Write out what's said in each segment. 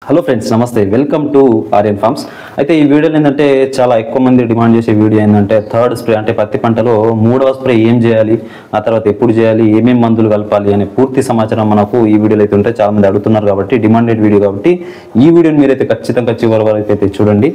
hello friends నమస్తే welcome to Aryan farms అయితే ఈ వీడియోలో ఏంటంటే చాలా ఎక్కువ మంది డిమాండ్ చేసే వీడియో ఏంటంటే థర్డ్ స్ప్రే అంటే పత్తి పంటలో మూడవ స్ప్రే ఏం చేయాలి ఆ తర్వాత ఎప్పుడు చేయాలి ఏమేం మందులు కలపాలి అనే పూర్తి సమాచారం మనకు ఈ వీడియోలో అయితే ఉంటే చాలా మంది అడుగుతున్నారు కాబట్టి డిమాండెడ్ వీడియో కాబట్టి ఈ వీడియోని మీరైతే ఖచ్చితంగా చివరి వరకు అయితే చూడండి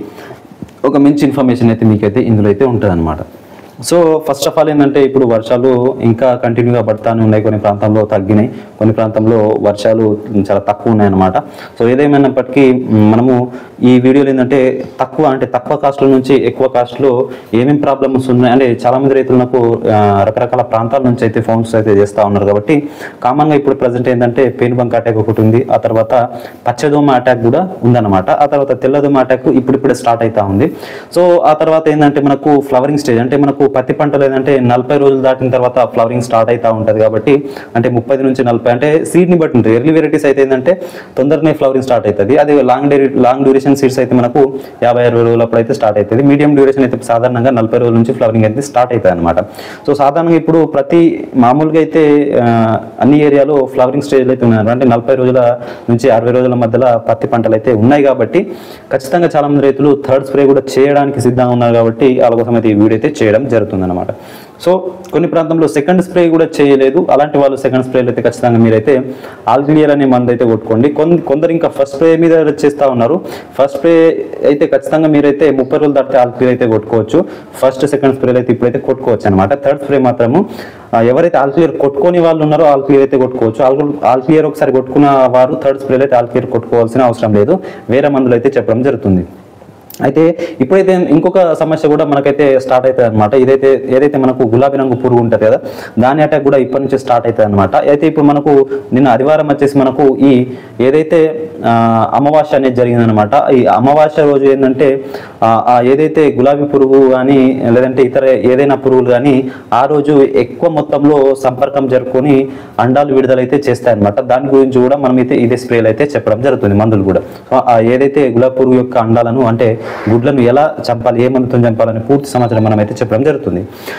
ఒక మంచి ఇన్ఫర్మేషన్ అయితే మీకైతే ఇందులో అయితే ఉంటుంది సో ఫస్ట్ ఆఫ్ ఆల్ ఏంటంటే ఇప్పుడు వర్షాలు ఇంకా కంటిన్యూగా పడతానే ఉన్నాయి కొన్ని ప్రాంతాల్లో తగ్గినాయి కొన్ని ప్రాంతంలో వర్షాలు చాలా తక్కువ ఉన్నాయన్నమాట సో ఏదేమైనప్పటికీ మ్, మనము ఈ వీడియోలో ఏంటంటే తక్కువ అంటే తక్కువ కాస్ట్ల నుంచి ఎక్కువ కాస్ట్లో ఏమేమి ప్రాబ్లమ్స్ ఉన్నాయి అంటే చాలా మంది రైతులు నాకు ఆ, రకరకాల ప్రాంతాల నుంచి అయితే ఫోన్స్ అయితే చేస్తూ ఉన్నారు కాబట్టి కామన్గా ఇప్పుడు ప్రజెంట్ ఏంటంటే పెయిన్ బంక్ అటాక్ ఒకటి ఉంది ఆ తర్వాత పచ్చదోమ అటాక్ కూడా ఉందన్నమాట ఆ తర్వాత తెల్లదోమ అటాక్ ఇప్పుడిప్పుడే స్టార్ట్ అవుతా ఉంది సో ఆ తర్వాత ఏంటంటే మనకు ఫ్లవరింగ్ స్టేజ్ అంటే మనకు పత్తి పంటలు ఏంటంటే నలభై రోజులు దాటిన తర్వాత ఫ్లవరింగ్ స్టార్ట్ అవుతా ఉంటుంది కాబట్టి అంటే ముప్పై నుంచి నలభై అంటే సీడ్ని బట్టి ఉంటుంది ఎర్లీ వెరైటీస్ అయితే ఏంటంటే తొందరనే ఫ్లవరింగ్ స్టార్ట్ అవుతుంది అది long duri long duration seeds అయితే మనకు యాభై అరవై రోజులప్పుడు అయితే స్టార్ట్ అవుతుంది మీడియం డ్యూరేషన్ అయితే సాధారణంగా నలభై రోజుల నుంచి ఫ్లవరింగ్ అయితే స్టార్ట్ అవుతుంది అనమాట సో సాధారణంగా ఇప్పుడు ప్రతి మామూలుగా అయితే ఆ, అన్ని ఏరియాలో ఫ్లవరింగ్ స్టేజ్లో అయితే ఉన్నాయి అంటే నలభై రోజుల నుంచి అరవై రోజుల మధ్యలో పత్తి పంటలు అయితే ఉన్నాయి కాబట్టి ఖచ్చితంగా చాలా మంది రైతులు థర్డ్ స్ప్రే కూడా చేయడానికి సిద్ధంగా ఉన్నారు కాబట్టి వాళ్ళ కోసం అయితే ఈ వీడియో అయితే చేయడం జరుగుతుంది అనమాట సో కొన్ని ప్రాంతంలో సెకండ్ స్ప్రే కూడా చేయలేదు అలాంటి వాళ్ళు సెకండ్ స్ప్రేలు అయితే ఖచ్చితంగా మీరైతే ఆల్ క్లియర్ అనే మందు అయితే కొట్టుకోండి కొంద కొందరు ఇంకా ఫస్ట్ స్ప్రే మీద చేస్తూ ఉన్నారు ఫస్ట్ స్ప్రే అయితే ఖచ్చితంగా మీరైతే ముప్పై రోజులు దాటితే ఆల్ క్లియర్ అయితే కొట్టుకోవచ్చు ఫస్ట్ సెకండ్ స్ప్రేలు అయితే ఇప్పుడైతే కొట్టుకోవచ్చు అనమాట థర్డ్ స్ప్రే మాత్రము ఆ, ఎవరైతే ఆల్ క్లియర్ కొట్టుకొని వాళ్ళు ఉన్నారో ఆల్ క్లియర్ అయితే కొట్టుకోవచ్చు ఆల్ ఆల్ క్లియర్ ఒకసారి కొట్టుకున్న వారు థర్డ్ స్ప్రేలు అయితే ఆల్ క్లియర్ కొట్టుకోవాల్సిన అవసరం లేదు వేరే మందులు అయితే చెప్పడం జరుగుతుంది అయితే ఇప్పుడైతే ఇంకొక సమస్య కూడా మనకైతే స్టార్ట్ అవుతుంది అనమాట ఇదైతే ఏదైతే మనకు గులాబీ రంగు పురుగు ఉంటుంది కదా దాని అటాక్ కూడా ఇప్పటి నుంచి స్టార్ట్ అవుతుంది అనమాట అయితే ఇప్పుడు మనకు నిన్న ఆదివారం వచ్చేసి మనకు ఈ ఏదైతే ఆ, అమావాస్య అనేది జరిగిందనమాట ఈ అమావాస్య రోజు ఏంటంటే ఆ, ఆ ఏదైతే గులాబీ పురుగు కానీ లేదంటే ఇతర ఏదైనా పురుగులు కానీ ఆ రోజు ఎక్కువ మొత్తంలో సంపర్కం జరుపుకొని అండాలు విడుదలైతే చేస్తాయి అనమాట దాని గురించి కూడా మనం అయితే ఇదే స్ప్రేలు అయితే చెప్పడం జరుగుతుంది మందులు కూడా సో ఆ ఏదైతే గులాబీ పురుగు యొక్క అండాలను అంటే గుడ్లను ఎలా చంపాలి ఏ మందుతో చంపాలని పూర్తి సమాచారం మనం అయితే చెప్పడం జరుగుతుంది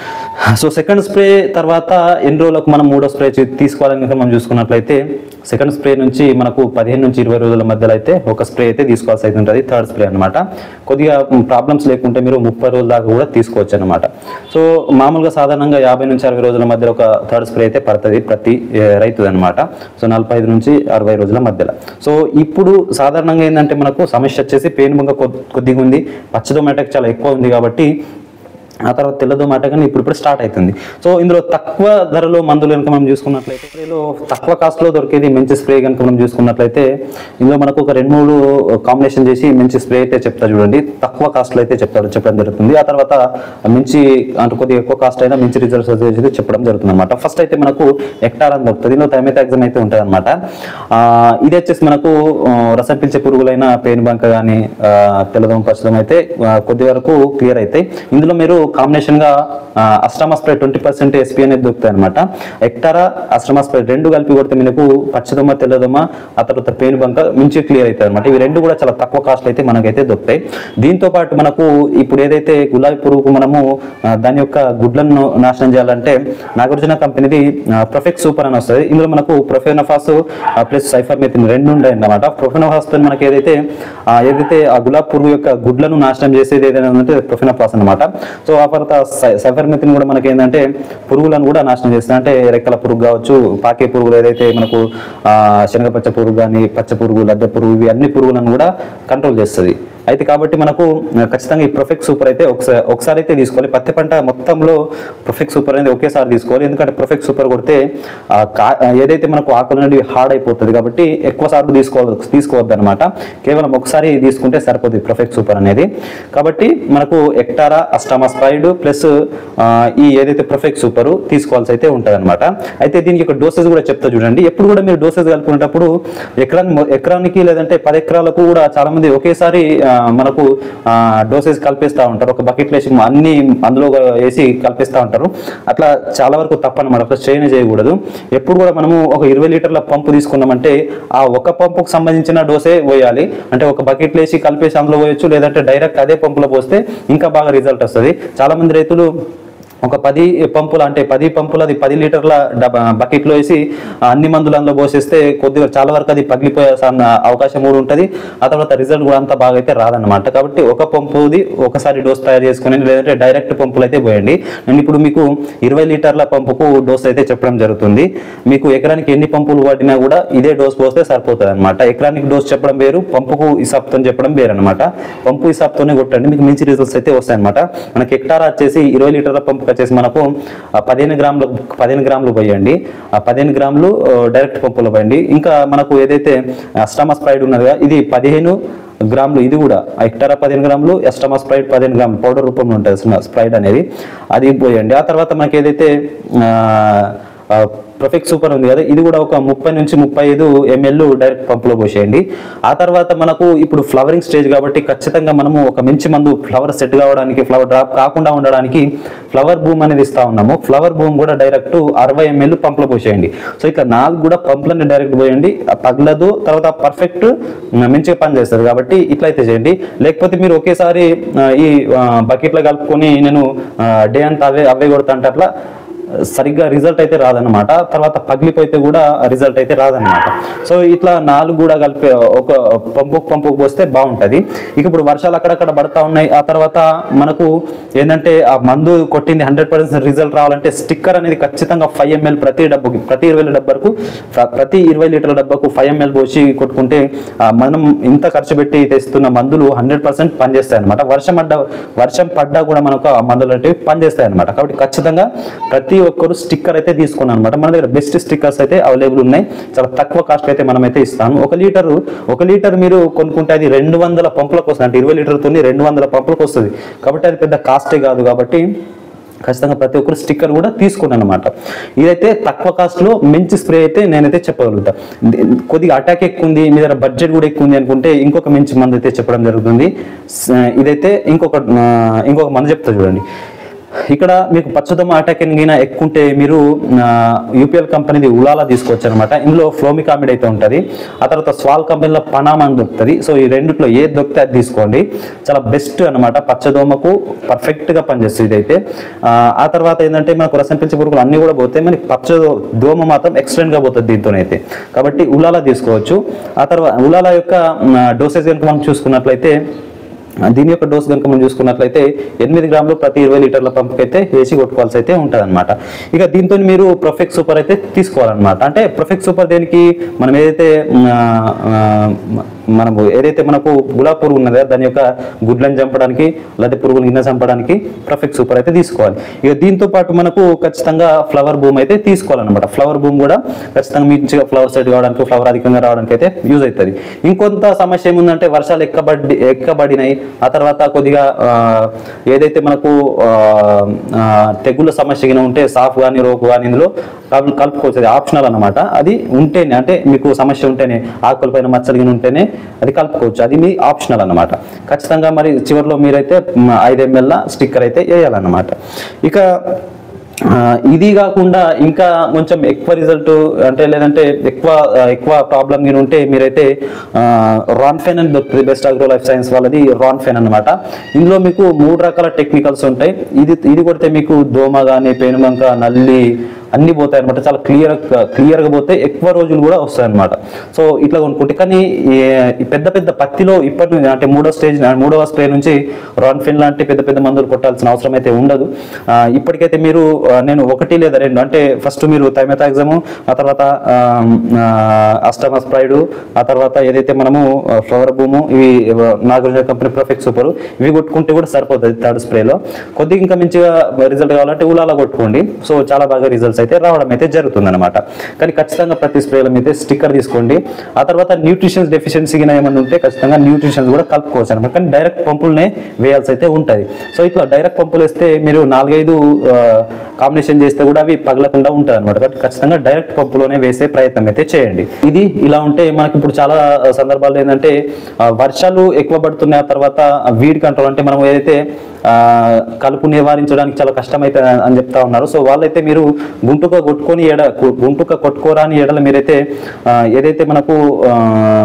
సో సెకండ్ స్ప్రే తర్వాత ఎన్ని రోజులకు మనం మూడో స్ప్రే తీసుకోవాలని కనుక మనం చూసుకున్నట్లయితే సెకండ్ స్ప్రే నుంచి మనకు పదిహేను నుంచి ఇరవై రోజుల మధ్యలో అయితే ఒక స్ప్రే అయితే తీసుకోవాల్సి అయితే ఉంటుంది థర్డ్ స్ప్రే అనమాట కొద్దిగా ప్రాబ్లమ్స్ లేకుంటే మీరు ముప్పై రోజుల దాకా కూడా తీసుకోవచ్చు అనమాట సో మామూలుగా సాధారణంగా యాభై నుంచి అరవై రోజుల మధ్యలో ఒక థర్డ్ స్ప్రే అయితే పడుతుంది ప్రతి రైతు అనమాట సో నలభై ఐదు నుంచి అరవై రోజుల మధ్యలో సో ఇప్పుడు సాధారణంగా ఏంటంటే మనకు సమస్య వచ్చేసి పెయిన్ బంక కొద్దిగా ఉంది పచ్చదోమ అటాక్ చాలా ఎక్కువ ఉంది కాబట్టి ఆ తర్వాత తెల్లదోమ అటాక్ కానీ ఇప్పుడు ఇప్పుడు స్టార్ట్ అవుతుంది సో ఇందులో తక్కువ ధరలో మందులు కనుక మనం చూసుకున్నట్లయితే స్ప్రేలో తక్కువ కాస్ట్లో దొరికేది మంచి స్ప్రే కనుక మనం చూసుకున్నట్లయితే ఇందులో మనకు ఒక రెండు మూడు కాంబినేషన్ చేసి మంచి స్ప్రే అయితే చెప్తారు చూడండి తక్కువ కాస్ట్లో అయితే చెప్తారు చెప్పడం జరుగుతుంది ఆ తర్వాత మంచి అంటే కొద్దిగా ఎక్కువ కాస్ట్ అయినా మంచి రిజల్ట్స్ అయితే చెప్పడం జరుగుతుంది అనమాట ఫస్ట్ అయితే మనకు ఎక్టార్ అని దొరుకుతుంది ఇందులో థైమెథాక్సిన్ అయితే ఉంటుంది అనమాట ఇది వచ్చేసి మనకు ఆ, రసం పీల్చే పురుగులైన పెయిన్ బంక కానీ తెల్లదోమ పచ్చదోమ అయితే ఆ, కొద్ది వరకు క్లియర్ అవుతాయి ఇందులో మీరు కాంబినేషన్ గా అస్ట్రామా స్ప్రే ట్వంటీ పర్సెంట్ ఎస్పీ అనేది దొరుకుతాయి అనమాట ఎక్టారా అస్ట్రామా స్ప్రే రెండు కలిపి కొడితే మీకు పచ్చదోమ తెల్లదోమ ఆ తర్వాత పెయిన్ బంక మంచి క్లియర్ అవుతాయి అనమాట ఇవి రెండు కూడా చాలా తక్కువ కాస్ట్ అయితే మనకైతే దొరుకుతాయి దీంతో పాటు మనకు ఇప్పుడు ఏదైతే గులాబీ పురుగు మనము ఆ, దాని యొక్క గుడ్లను నాశనం చేయాలంటే నాగార్జున కంపెనీది ప్రొఫెక్ట్ సూపర్ అని వస్తుంది ఇందులో మనకు ప్రొఫెనఫాస్ ప్లస్ సైఫర్మెథిన్ రెండు ఉంటాయి అన్నమాట ప్రొఫెనఫాస్ తో మనకి ఏదైతే ఆ, ఏదైతే ఆ గులాబీ పురుగు యొక్క గుడ్లను నాశనం చేసేది ఏదైనా ఉందంటే ప్రొఫెనఫాస్ అనమాట సో ఆ తర్వాత సైఫర్మెథిన్ కూడా మనకి ఏంటంటే పురుగులను కూడా నాశనం చేస్తుంది అంటే రెక్కల పురుగు కావచ్చు పాకే పురుగులు ఏదైతే మనకు ఆ, శనగపచ్చ పురుగు కానీ పచ్చ పురుగు లద్దె పురుగు ఇవి అన్ని పురుగులను కూడా కంట్రోల్ చేస్తుంది అయితే కాబట్టి మనకు ఆ, ఖచ్చితంగా ఈ ప్రొఫెక్ట్ సూపర్ అయితే ఒకసారి ఒకసారి అయితే తీసుకోవాలి పత్తి పంట మొత్తంలో ప్రొఫెక్ట్ సూపర్ అనేది ఒకేసారి తీసుకోవాలి ఎందుకంటే ప్రొఫెక్ట్ సూపర్ కొడితే ఆ కా- ఆ ఏదైతే మనకు ఆకులు అనేది హార్డ్ అయిపోతుంది కాబట్టి ఎక్కువ సార్లు తీసుకోవాలి తీసుకోవద్దు అనమాట కేవలం ఒకసారి తీసుకుంటే సరిపోతుంది ప్రొఫెక్ట్ సూపర్ అనేది కాబట్టి మనకు ఎక్టారా అస్టామా స్పైడ్ ప్లస్ ఈ ఏదైతే ప్రొఫెక్ట్ సూపర్ తీసుకోవాల్సి అయితే ఉంటుంది అనమాట అయితే దీనికి ఒక డోసెస్ కూడా చెప్తా చూడండి ఎప్పుడు కూడా మీరు డోసెస్ కలుపుకునేటప్పుడు ఎకరాన్ని మొ- ఎకరానికి లేదంటే పది ఎకరాలకు కూడా చాలా మంది ఒకేసారి ఆ, మనకు డోసెస్ కలిపేస్తూ ఉంటారు ఒక బకెట్ వేసి అన్ని అందులో వేసి కలిపేస్తూ ఉంటారు అట్లా చాలా వరకు తప్పనమాట అట్లా చేయనే చేయకూడదు ఎప్పుడు కూడా మనము ఒక ఇరవై లీటర్ల పంపు తీసుకున్నామంటే ఆ ఒక పంపుకు సంబంధించిన డోసే పోయాలి అంటే ఒక బకెట్ వేసి కలిపేసి అందులో పోయొచ్చు లేదంటే డైరెక్ట్ అదే పంపులో పోస్తే ఇంకా బాగా రిజల్ట్ వస్తుంది చాలా మంది రైతులు ఒక పది పంపులు అంటే పది పంపులు అది పది లీటర్ల డబ్బ బకెట్లో వేసి ఆ అన్ని మందులు అందులో పోసేస్తే కొద్దిగా చాలా వరకు అది పగిలిపోయే సన్న అవకాశం కూడా ఉంటుంది ఆ తర్వాత రిజల్ట్ కూడా అంత బాగా అయితే రాదన్నమాట కాబట్టి ఒక పంపుది ఒకసారి డోస్ తయారు చేసుకుని లేదంటే డైరెక్ట్ పంపులు అయితే పోయండి నేను ఇప్పుడు మీకు ఇరవై లీటర్ల పంపుకు డోస్ అయితే చెప్పడం జరుగుతుంది మీకు ఎకరానికి ఎన్ని పంపులు వాడినా కూడా ఇదే డోస్ పోస్తే సరిపోతుంది అనమాట ఎకరానికి డోస్ చెప్పడం వేరు పంపుకు ఇసాబ్తో చెప్పడం వేరు అనమాట పంపు ఇసాబ్తోనే కొట్టండి మీకు మంచి రిజల్ట్స్ అయితే వస్తాయి అనమాట మనకి హెక్టార్ వచ్చేసి ఇరవై లీటర్ల పంపుకి వచ్చేసి మనకు ఆ, పదిహేను గ్రాములు పదిహేను గ్రాములు పోయండి ఆ పదిహేను గ్రాములు ఆ, డైరెక్ట్ పంపులో పోయండి ఇంకా మనకు ఏదైతే అస్టామా స్ప్రైడ్ ఉన్నదో ఇది పదిహేను గ్రాములు ఇది కూడా హెక్టారా పదిహేను గ్రాములు ఎస్టమా స్ప్రైడ్ పదిహేను గ్రాములు పౌడర్ రూపంలో ఉంటుంది స్మ- స్ప్రైడ్ అనేది అది పోయండి ఆ తర్వాత మనకి ఏదైతే ప్రొఫెక్ట్ సూపర్ ఉంది కదా ఇది కూడా ఒక ముప్పై నుంచి ముప్పై ఐదు ఎంఎల్ డైరెక్ట్ పంపులో పోసేయండి ఆ తర్వాత మనకు ఇప్పుడు ఫ్లవరింగ్ స్టేజ్ కాబట్టి ఖచ్చితంగా మనము ఒక మంచి మందు ఫ్లవర్ సెట్ కావడానికి ఫ్లవర్ డ్రాప్ కాకుండా ఉండడానికి ఫ్లవర్ బూమ్ అనేది ఇస్తా ఉన్నాము ఫ్లవర్ బూమ్ కూడా డైరెక్ట్ అరవై ఎంఎల్ పంపులో పోసేయండి సో ఇక నాలుగు కూడా పంపులని డైరెక్ట్ పోయండి ఆ పగలదు తర్వాత పర్ఫెక్ట్ మంచిగా పని చేస్తారు కాబట్టి ఇట్లా అయితే చేయండి లేకపోతే మీరు ఒకేసారి ఆ, ఈ బకెట్లో కలుపుకొని నేను డే అంతా అవే అవే కొడతా అంటే అట్లా సరిగ్గా రిజల్ట్ అయితే రాదన్నమాట తర్వాత పగిలిపోతే కూడా రిజల్ట్ అయితే రాదన్నమాట సో ఇట్లా నాలుగు కూడా కలిపి ఒక పంపు పంపుకు పోస్తే బాగుంటది ఇక ఇప్పుడు వర్షాలు అక్కడక్కడ పడతా ఉన్నాయి ఆ తర్వాత మనకు ఏంటంటే ఆ మందు కొట్టింది హండ్రెడ్ పర్సెంట్ రిజల్ట్ రావాలంటే స్టిక్కర్ అనేది ఖచ్చితంగా ఫైవ్ ఎంఎల్ ప్రతి డబ్బుకి ప్రతి ఇరవై డబ్బరకు ప్రతి ఇరవై లీటర్ల డబ్బకు ఫైవ్ ఎంఎల్ పోసి కొట్టుకుంటే ఆ మనం ఇంత ఖర్చు పెట్టి తెస్తున్న మందులు హండ్రెడ్ పర్సెంట్ పనిచేస్తాయి అనమాట వర్షం పడ్డ వర్షం పడ్డా కూడా మనకు ఆ మందులు అనేవి పనిచేస్తాయి అనమాట కాబట్టి ఖచ్చితంగా ప్రతి ఒక్కరు స్టిక్కర్ అయితే తీసుకున్నాను అనమాట మన దగ్గర బెస్ట్ స్టిక్కర్స్ అయితే అవైలబుల్ ఉన్నాయి చాలా తక్కువ కాస్ట్ అయితే మనం అయితే ఇస్తాము ఒక లీటర్ ఒక లీటర్ మీరు కొనుక్కుంటే అది రెండు వందల పంపులకు వస్తుంది అంటే ఇరవై లీటర్తో రెండు వందల పంపులకు వస్తుంది కాబట్టి అది పెద్ద కాస్టే కాదు కాబట్టి ఖచ్చితంగా ప్రతి ఒక్కరు స్టిక్కర్ కూడా తీసుకున్నాను అనమాట ఇదైతే తక్కువ కాస్ట్ లో మంచి స్ప్రే అయితే నేనైతే చెప్పగలుగుతా ది- కొద్దిగా అటాక్ ఎక్కువ ఉంది మీ దగ్గర బడ్జెట్ కూడా ఎక్కువ ఉంది అనుకుంటే ఇంకొక మంచి మందు అయితే చెప్పడం జరుగుతుంది స- ఇదైతే ఇంకొక ఆ, ఇంకొక మందు చెప్తా చూడండి ఇక్కడ మీకు పచ్చదమ్మ అటాక్ గిన ఎక్కువ ఉంటే మీరు యూపీఎల్ కంపెనీది ఉలాలా తీసుకోవచ్చు అనమాట ఇందులో ఫ్లోమికామిడ్ అయితే ఉంటుంది ఆ తర్వాత స్వాల్ కంపెనీలో పనామా అని దొరుకుతుంది సో ఈ రెండిట్లో ఏది దొరికితే అది తీసుకోండి చాలా బెస్ట్ అనమాట పచ్చదోమకు పర్ఫెక్ట్ గా పనిచేస్తుంది ఇదైతే ఆ, ఆ తర్వాత ఏంటంటే మనకు రసం పిలిచే పురుగులు అన్ని కూడా పోతాయి మనకి పచ్చ దోమ మాత్రం ఎక్స్టెండ్ గా పోతుంది దీంతోనైతే కాబట్టి ఉలాలా తీసుకోవచ్చు ఆ తర్వాత ఉలాలా యొక్క డోసేజ్ కనుక మనం చూసుకున్నట్లయితే దీని యొక్క డోస్ కనుక మనం చూసుకున్నట్లయితే ఎనిమిది గ్రాములు ప్రతి ఇరవై లీటర్ల పంపుకి అయితే వేసి కొట్టుకోవాల్సి అయితే ఉంటుంది అనమాట ఇక దీంతో మీరు ప్రొఫెక్ట్ సూపర్ అయితే తీసుకోవాలన్నమాట అంటే ప్రొఫెక్ట్ సూపర్ దేనికి మనం ఏదైతే మ్, ఆ, మనము ఏదైతే మనకు గులాబ్ పురుగు ఉన్నదో దాని యొక్క గుడ్లను చంపడానికి లేకపోతే పురుగులు గిన్నె చంపడానికి ప్రొఫెక్ట్ సూపర్ అయితే తీసుకోవాలి ఇక దీంతో పాటు మనకు ఖచ్చితంగా ఫ్లవర్ బూమ్ అయితే తీసుకోవాలన్నమాట ఫ్లవర్ బూమ్ కూడా ఖచ్చితంగా మంచిగా ఫ్లవర్ సెట్ కావడానికి ఫ్లవర్ అధికంగా రావడానికి అయితే యూజ్ అవుతుంది ఇంకొంత సమస్య ఏముందంటే వర్షాలు ఎక్కబడి ఎక్కబడినాయి ఆ తర్వాత కొద్దిగా ఆ, ఏదైతే మనకు ఆ, ఆ, తెగుళ్ళ సమస్య గిన ఉంటే సాఫ్ కానీ రోగు కానీ ఇందులో కలు- కలుపుకోవచ్చు అది ఆప్షనల్ అనమాట అది ఉంటేనే అంటే మీకు సమస్య ఉంటేనే ఆకుల పైన మచ్చలు గిన ఉంటేనే అది కలుపుకోవచ్చు అది మీ ఆప్షనల్ అన్నమాట ఖచ్చితంగా మరి చివరిలో మీరైతే మ్, ఐదు ఎంఎల్ స్టిక్కర్ అయితే వేయాలన్నమాట ఇక ఆ, ఇది కాకుండా ఇంకా కొంచెం ఎక్కువ రిజల్ట్ అంటే లేదంటే ఎక్కువ ఆ, ఎక్కువ ప్రాబ్లం గిన ఉంటే మీరైతే రాన్ఫెన్ అని దొరుకుతుంది బెస్ట్ అగ్రో లైఫ్ సైన్స్ వాళ్ళది రాన్ఫెన్ అన్నమాట ఇందులో మీకు మూడు రకాల టెక్నికల్స్ ఉంటాయి ఇది ఇది కొడితే మీకు దోమ కానీ పేనుబంక నల్లి అన్ని పోతాయి అనమాట చాలా క్లియర్ క్లియర్ గా పోతే ఎక్కువ రోజులు కూడా వస్తాయి అనమాట సో ఇట్లా కొనుక్కుంటే కానీ ఈ- ఈ పెద్ద పెద్ద పత్తిలో ఇప్పటి నుంచి అంటే మూడో స్టేజ్ మూడవ స్ప్రే నుంచి రాన్ఫిన్ లాంటి పెద్ద పెద్ద మందులు కొట్టాల్సిన అవసరం అయితే ఉండదు ఆ, ఇప్పటికైతే మీరు ఆ, నేను ఒకటి లేదా రెండు అంటే ఫస్ట్ మీరు థైమెథాక్సము ఆ తర్వాత అస్టమస్ ప్రైడ్ ఆ తర్వాత ఏదైతే మనము ఫ్లవర్ భూము ఇవి నాగార్జున కంపెనీ ప్రొఫెక్ట్ సూపర్ ఇవి కొట్టుకుంటే కూడా సరిపోతుంది థర్డ్ స్ప్రేలో కొద్దిగా ఇంకా మంచిగా రిజల్ట్ కావాలంటే ఊలాలా కొట్టుకోండి సో చాలా బాగా రిజల్ట్స్ అయితే రావడం అయితే జరుగుతుంది అనమాట కానీ ఖచ్చితంగా ప్రతి స్ప్రేల మీద స్టిక్కర్ తీసుకోండి ఆ తర్వాత న్యూట్రిషన్స్ డెఫిషియన్సీ ఏమైనా ఉంటే ఖచ్చితంగా న్యూట్రిషన్స్ కూడా కలుపుకోవచ్చు అనమాట కానీ డైరెక్ట్ పంపులనే వేయాల్సి అయితే ఉంటుంది సో ఇట్లా డైరెక్ట్ పంపులు వేస్తే మీరు నాలుగైదు కాంబినేషన్ చేస్తే కూడా అవి పగలకుండా ఉంటుంది అనమాట కాబట్టి ఖచ్చితంగా డైరెక్ట్ పంపులోనే వేసే ప్రయత్నం అయితే చేయండి ఇది ఇలా ఉంటే మనకి ఇప్పుడు చాలా ఆ, సందర్భాల్లో ఏంటంటే ఆ, వర్షాలు ఎక్కువ పడుతున్నాయి ఆ తర్వాత వీడ్ కంట్రోల్ అంటే మనం ఏదైతే ఆ, కలుపు నివారించడానికి చాలా కష్టమైతే అని చెప్తా ఉన్నారు సో వాళ్ళైతే మీరు గుంటుక కొట్టుకొని ఎడ గు- గుంటుక కొట్టుకోరాని ఎడల మీరైతే ఆ, ఏదైతే మనకు ఆ,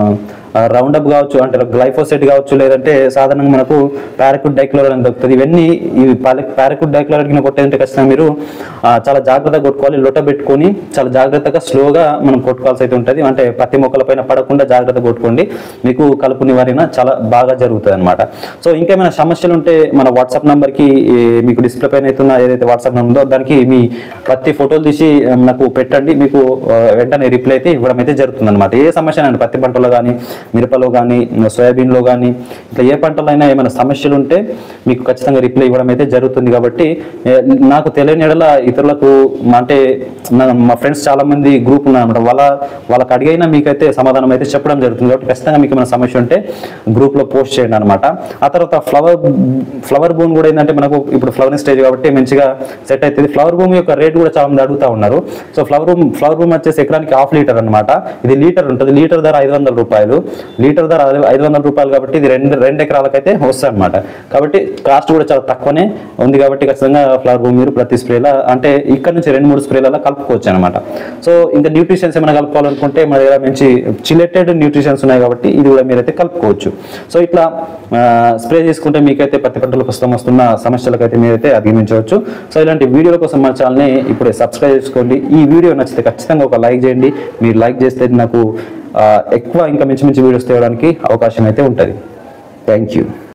రౌండ్ అప్ కావచ్చు అంటే గ్లైఫోసెట్ కావచ్చు లేదంటే సాధారణంగా మనకు పారాకుడ్ డైక్లోరైడ్ అని దొరుకుతుంది ఇవన్నీ ఇవి పారాకుడ్ డైక్లోరైడ్ కింద కొట్టేదంటే ఖచ్చితంగా మీరు ఆ, చాలా జాగ్రత్తగా కొట్టుకోవాలి లొట్ట పెట్టుకొని చాలా జాగ్రత్తగా స్లోగా మనం కొట్టుకోవాల్సి అయితే ఉంటుంది అంటే పత్తి మొక్కల పైన పడకుండా జాగ్రత్తగా కొట్టుకోండి మీకు కలుపు నివారణ చాలా బాగా జరుగుతుంది అనమాట సో ఇంకేమైనా సమస్యలు ఉంటే మన వాట్సాప్ నంబర్కి మీకు డిస్ప్లే పైన అవుతున్న ఏదైతే వాట్సాప్ నెంబర్ ఉందో దానికి మీ పత్తి ఫోటోలు తీసి ఆ, నాకు పెట్టండి మీకు ఆ, వెంటనే రిప్లై అయితే ఇవ్వడం అయితే జరుగుతుంది అనమాట ఏ సమస్య అండి పత్తి పంటలో కానీ మిరపలో కానీ సోయాబీన్లో కానీ ఇట్లా ఏ పంటలో అయినా ఏమైనా సమస్యలు ఉంటే మీకు ఖచ్చితంగా రిప్లై ఇవ్వడం అయితే జరుగుతుంది కాబట్టి ఏ, నాకు తెలియని ఎడల ఇతరులకు మా- అంటే నా- మా ఫ్రెండ్స్ చాలా మంది గ్రూప్ ఉన్నారన్నమాట వాళ్ళ వాళ్ళకి అడిగైనా మీకైతే సమాధానం అయితే చెప్పడం జరుగుతుంది కాబట్టి ఖచ్చితంగా మీకు ఏమైనా సమస్య ఉంటే గ్రూప్ లో పోస్ట్ చేయండి అనమాట ఆ తర్వాత ఫ్లవర్ ఫ్లవర్ బూమ్ కూడా ఏంటంటే మనకు ఇప్పుడు ఫ్లవరింగ్ స్టేజ్ కాబట్టి మంచిగా సెట్ అవుతుంది ఫ్లవర్ బూమ్ యొక్క రేట్ కూడా చాలా మంది అడుగుతా ఉన్నారు so flower boom flower boom వచ్చేసి ఎకరానికి హాఫ్ లీటర్ అన్నమాట ఇది లీటర్ ఉంటుంది లీటర్ ధర ఐదు వందల రూపాయలు లీటర్ ధర ఐదు వందల రూపాయలు కాబట్టి ఇది రెండు రెండు ఎకరాలకైతే వస్తాయి అనమాట కాబట్టి కాస్ట్ కూడా చాలా తక్కువనే ఉంది కాబట్టి ఖచ్చితంగా ఫ్లవర్ బూమ్ మీరు ప్రతి స్ప్రేలా అంటే ఇక్కడ నుంచి రెండు మూడు స్ప్రేలలో కలుపుకోవచ్చు అనమాట సో ఇంకా న్యూట్రిషన్స్ ఏమైనా కలుపుకోవాలనుకుంటే మన దగ్గర మంచి చిలెటెడ్ న్యూట్రిషన్స్ ఉన్నాయి కాబట్టి ఇది కూడా మీరైతే కలుపుకోవచ్చు సో ఇట్లా స్ప్రే చేసుకుంటే మీకైతే పత్తి పంటలకు వస్తాం వస్తున్న సమస్యలకైతే మీరైతే అధిగమించవచ్చు సో ఇలాంటి వీడియోల కోసం మన ఛానల్ని ఇప్పుడే సబ్స్క్రైబ్ చేసుకోండి ఈ వీడియో నచ్చితే ఖచ్చితంగా ఒక లైక్ చేయండి మీరు లైక్ చేస్తే నాకు ఆ, ఎక్కువ ఇంకా మంచి మంచి వీడియోస్ తేవడానికి అవకాశం అయితే ఉంటుంది థ్యాంక్ యూ